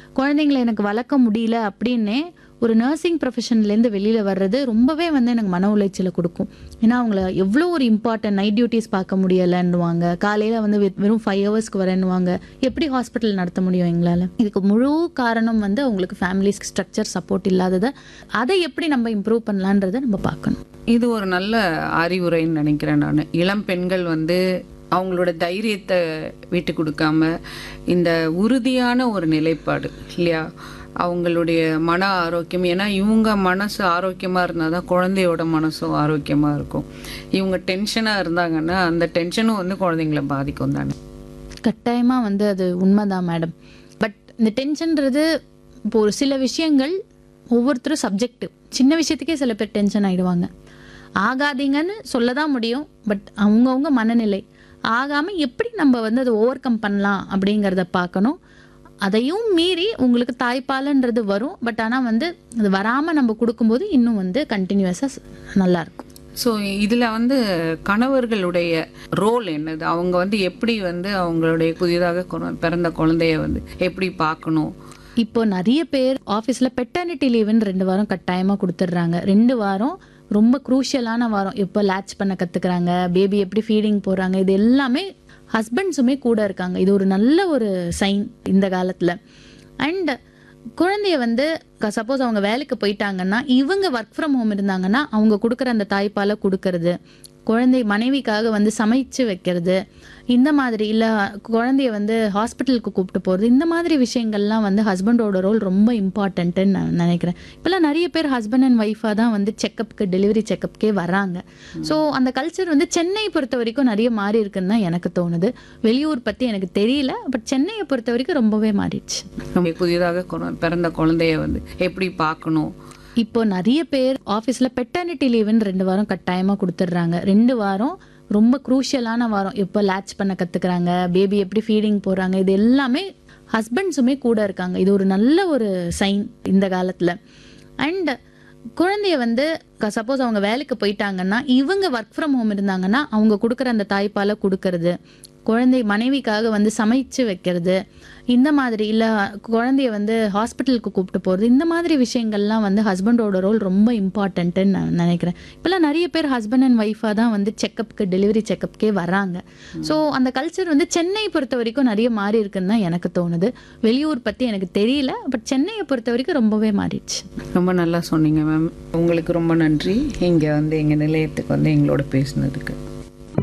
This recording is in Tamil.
குழந்தைங்களை எனக்கு வளர்க்க முடியல அப்படின்னே ஒரு நர்சிங் ப்ரொஃபஷன்லேருந்து வெளியில் வர்றது ரொம்பவே வந்து எனக்கு மன உளைச்சலை கொடுக்கும் ஏன்னா அவங்கள எவ்வளோ ஒரு இம்பார்ட்டன்ட் நைட் டியூட்டிஸ் பார்க்க முடியலைன்னுவாங்க காலையில் வந்து வெ- வெறும் ஃபைவ் ஹவர்ஸ்க்கு வரேன்னுவாங்க எப்படி ஹாஸ்பிட்டல் நடத்த முடியும் எங்களால் இதுக்கு முழு காரணம் வந்து அவங்களுக்கு ஃபேமிலி ஸ்ட்ரக்சர் சப்போர்ட் இல்லாததை அதை எப்படி நம்ம இம்ப்ரூவ் பண்ணலான்றதை நம்ம பார்க்கணும் இது ஒரு நல்ல அறிவுரைன்னு நினைக்கிறேன் நான் இளம் பெண்கள் வந்து அவங்களோட தைரியத்தை விட்டு கொடுக்காம இந்த உறுதியான ஒரு நிலைப்பாடு இல்லையா அவங்களுடைய மன ஆரோக்கியம் ஏன்னா இவங்க மனசு ஆரோக்கியமாக இருந்தால் தான் குழந்தையோட மனசும் ஆரோக்கியமாக இருக்கும் இவங்க டென்ஷனாக இருந்தாங்கன்னா அந்த டென்ஷனும் வந்து குழந்தைங்கள பாதிக்கும் தானே கட்டாயமாக வந்து அது உண்மைதான் மேடம் பட் இந்த டென்ஷன்றது இப்போ ஒரு சில விஷயங்கள் ஒவ்வொருத்தரும் சப்ஜெக்டிவ் சின்ன விஷயத்துக்கே சில பேர் டென்ஷன் ஆயிடுவாங்க ஆகாதீங்கன்னு சொல்ல தான் முடியும் பட் அவங்கவுங்க மனநிலை ஆகாமல் எப்படி நம்ம வந்து அதை ஓவர் கம் பண்ணலாம் அப்படிங்கிறத பார்க்கணும் அதையும் மீறி உங்களுக்கு தாய்ப்பாலுன்றது வரும் பட் ஆனால் வந்து அது வராமல் நம்ம கொடுக்கும்போது இன்னும் வந்து கண்டினியூஸாக நல்லாயிருக்கும் ஸோ இதில் வந்து கணவர்களுடைய ரோல் என்னது அவங்க வந்து எப்படி வந்து அவங்களுடைய புதிதாக குழ- பிறந்த குழந்தைய வந்து எப்படி பார்க்கணும் இப்போ நிறைய பேர் ஆஃபீஸில் பெட்டர்னிட்டி லீவுன்னு ரெண்டு வாரம் கட்டாயமாக கொடுத்துட்றாங்க ரெண்டு வாரம் ரொம்ப குரூஷியலான வாரம் இப்போ லேட்ச் பண்ண கற்றுக்குறாங்க பேபி எப்படி ஃபீடிங் போகிறாங்க இது எல்லாமே ஹஸ்பண்ட்ஸுமே கூட இருக்காங்க இது ஒரு நல்ல ஒரு சைன் இந்த காலத்தில் அண்ட் குழந்தைய வந்து சப்போஸ் அவங்க வேலைக்கு போயிட்டாங்கன்னா இவங்க ஒர்க் ஃப்ரம் ஹோம் இருந்தாங்கன்னா அவங்க கொடுக்குற அந்த தாய்ப்பாலை கொடுக்கறது குழந்தை மனைவிக்காக வந்து சமைச்சு வைக்கிறது இந்த மாதிரி இல்லை குழந்தைய வந்து ஹாஸ்பிட்டலுக்கு கூப்பிட்டு போகிறது இந்த மாதிரி விஷயங்கள்லாம் வந்து ஹஸ்பண்டோட ரோல் ரொம்ப இம்பார்ட்டன்ட்டுன்னு நான் நினைக்கிறேன் இப்போல்லாம் நிறைய பேர் ஹஸ்பண்ட் அண்ட் ஒய்ஃபாக தான் வந்து செக்கப்புக்கு டெலிவரி செக்கப்புக்கே வராங்க ஸோ அந்த கல்ச்சர் வந்து சென்னை பொறுத்த வரைக்கும் நிறைய மாறி இருக்குன்னு தான் எனக்கு தோணுது வெளியூர் பற்றி எனக்கு தெரியல பட் சென்னையை பொறுத்த வரைக்கும் ரொம்பவே மாறிடுச்சு நம்ம புதிதாக குழ- பிறந்த குழந்தைய வந்து எப்படி பார்க்கணும் இப்போ நிறைய பேர் ஆஃபீஸில் பெட்டர்னிட்டி லீவுன்னு ரெண்டு வாரம் கட்டாயமாக கொடுத்துட்றாங்க ரெண்டு வாரம் ரொம்ப குரூஷியலான வாரம் இப்போ லேட்ச் பண்ண கற்றுக்குறாங்க பேபி எப்படி ஃபீடிங் போகிறாங்க இது எல்லாமே ஹஸ்பண்ட்ஸுமே கூட இருக்காங்க இது ஒரு நல்ல ஒரு சைன் இந்த காலத்தில் அண்ட் குழந்தைய வந்து சப்போஸ் அவங்க வேலைக்கு போயிட்டாங்கன்னா இவங்க ஒர்க் ஃப்ரம் ஹோம் இருந்தாங்கன்னா அவங்க கொடுக்குற அந்த தாய்ப்பாலை கொடுக்கறது குழந்தை மனைவிக்காக வந்து சமைச்சு வைக்கிறது இந்த மாதிரி இல்லை குழந்தைய வந்து ஹாஸ்பிட்டலுக்கு கூப்பிட்டு போகிறது இந்த மாதிரி விஷயங்கள்லாம் வந்து ஹஸ்பண்டோட ரோல் ரொம்ப இம்பார்ட்டன்ட்டுன்னு நான் நினைக்கிறேன் இப்போல்லாம் நிறைய பேர் ஹஸ்பண்ட் அண்ட் ஒய்ஃபாக தான் வந்து செக்கப்புக்கு டெலிவரி செக்கப்புக்கே வராங்க ஸோ அந்த கல்ச்சர் வந்து சென்னை பொறுத்த வரைக்கும் நிறைய மாறி இருக்குன்னு தான் எனக்கு தோணுது வெளியூர் பற்றி எனக்கு தெரியல பட் சென்னையை பொறுத்த வரைக்கும் ரொம்பவே மாறிடுச்சு ரொம்ப நல்லா சொன்னீங்க மேம் உங்களுக்கு ரொம்ப நன்றி இங்கே வந்து எங்கள் நிலையத்துக்கு வந்து எங்களோட பேசுனதுக்கு